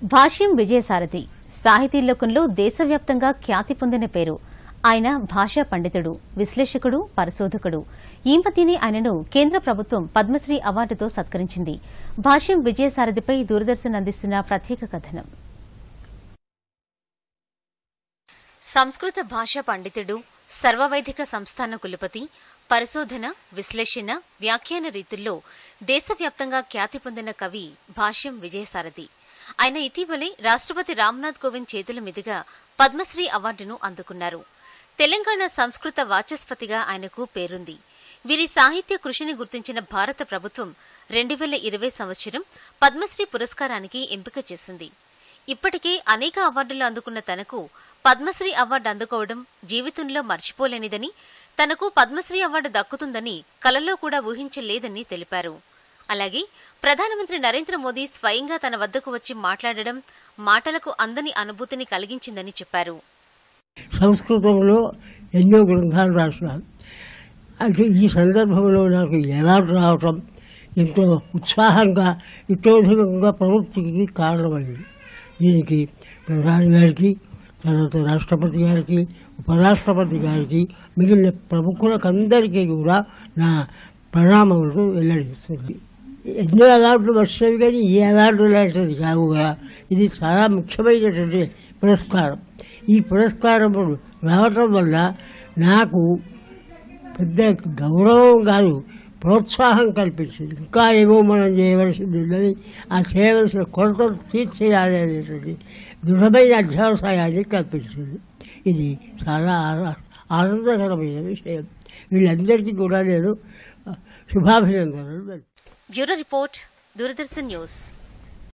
భాష్యం విజయసారథి సాహితీ లోకంలో దేశవ్యాప్తంగా ఖ్యాతి పొందిన పేరు ఆయన భాషా పండితుడు విశ్లేషకుడు పరిశోధకుడు ఈ మధ్యనే ఆయనను కేంద్ర ప్రభుత్వం పద్మశ్రీ అవార్డుతో సత్కరించింది భాష్యం విజయసారథిపై దూరదర్శన్ అందిస్తున్న ప్రత్యేక కథనం సంస్కృత భాషా పండితుడు సర్వవైదిక సంస్థాన కులపతి పరిశోధన విశ్లేషణ వ్యాఖ్యాన రీతుల్లో దేశవ్యాప్తంగా ఖ్యాతి పొందిన కవి భాష్యం విజయసారథి ఆయన ఇటీవలే రాష్ట్రపతి రామ్నాథ్ కోవింద్ చేతుల మీదుగా పద్మశ్రీ అవార్డును అందుకున్నారు తెలంగాణ సంస్కృత వాచస్పతిగా ఆయనకు పేరుంది వీరి సాహిత్య కృషిని గుర్తించిన భారత ప్రభుత్వం రెండు వేల ఇరవై సంవత్సరం పద్మశ్రీ పురస్కారానికి ఎంపిక చేసింది ఇప్పటికే అనేక అవార్డులు అందుకున్న తనకు పద్మశ్రీ అవార్డు అందుకోవడం జీవితంలో మర్చిపోలేనిదని తనకు పద్మశ్రీ అవార్డు దక్కుతుందని కలలో కూడా ఊహించలేదని తెలిపారు అలాగే ప్రధానమంత్రి నరేంద్ర మోదీ స్వయంగా తన వద్దకు వచ్చి మాట్లాడడం మాటలకు అందని అనుభూతిని కలిగించిందని చెప్పారు సంస్కృతంలో ఎన్నో గ్రంథాలు రాసినాను అంటే ఈ సందర్భంలో నాకు ఎలా రావటం ఎంతో ఉత్సాహంగా ఇతోధికంగా ప్రవృత్తికి కారణమైంది దీనికి ప్రధాని గారికి తర్వాత రాష్ట్రపతి గారికి ఉపరాష్ట్రపతి గారికి మిగిలిన ప్రముఖులకందరికీ కూడా నా ప్రణామములు వెల్లడిస్తుంది ఎన్నో అవార్డులు వస్తాయి కానీ ఈ అవార్డు లాంటిది కావుగా ఇది చాలా ముఖ్యమైనటువంటి పురస్కారం ఈ పురస్కారములు రావటం వల్ల నాకు పెద్ద గౌరవం కాదు ప్రోత్సాహం కల్పించింది ఇంకా ఏమో మనం చేయవలసింది ఉన్నది ఆ చేయవలసిన కొరతలు తీర్చేయాలి అనేటువంటి దృఢమైన అధ్యావసాయాన్ని కల్పించింది ఇది చాలా ఆన- ఆనందకరమైన విషయం వీళ్ళందరికీ కూడా నేను శుభాభినందనలు తెలుపుతున్నాను. Bureau report Doordarshan news